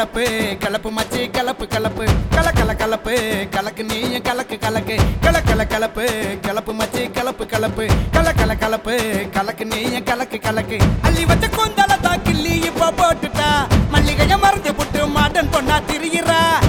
கலப்பு கலப்பு மச்சி கலப்பு கலப்பு கல கல கலப்பு கலக்கு நீயும் கலக்கு கலக்கு கல கல கலப்பு கலப்பு மச்சி கலப்பு கலப்பு கல கல கலப்பு கலக்கு நீயும் கலக்கு கலக்கு அள்ளி வச்ச கூந்தல தான் கிள்ளி இப்ப போட்டுட்டா மல்லிகைய மறைஞ்சு புட்டு மாடன் பொண்ணா திரியிறா